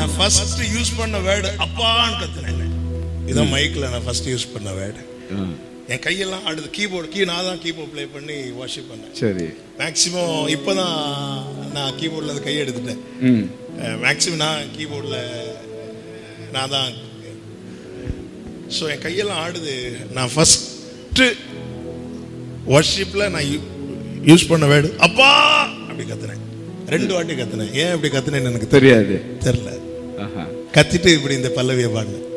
நான் first use பண்ண word அப்பான்னு கத்துனேன் இதான் மைக்ல நான் ஃபர்ஸ்ட் யூஸ் பண்ண வேர்டு ஆ, என் கையெல்லாம் ஆடுது கீபோர்டு கீ நான் தான் கீபோர்ட் ப்ளே பண்ணி வாஷிப் பண்ணேன் சரி மேக்ஸிமம் இப்போதான் நான் கீபோர்டில் அது கை எடுத்துட்டேன் ம் மேக்ஸிமம் நான் கீபோர்டில் நான் தான் ஸோ என் கையெல்லாம் ஆடுது நான் ஃபஸ்ட்டு வர்ஷிப்பில் நான் யூஸ் பண்ண வேர்டு அப்பா அப்படி கத்துனேன் ரெண்டு வாட்டி கத்துனேன் ஏன் இப்படி கத்துனேன்னு எனக்கு தெரியாது தெரில ஆஹா கத்திட்டு இப்படி இந்த பல்லவியை பாடினேன்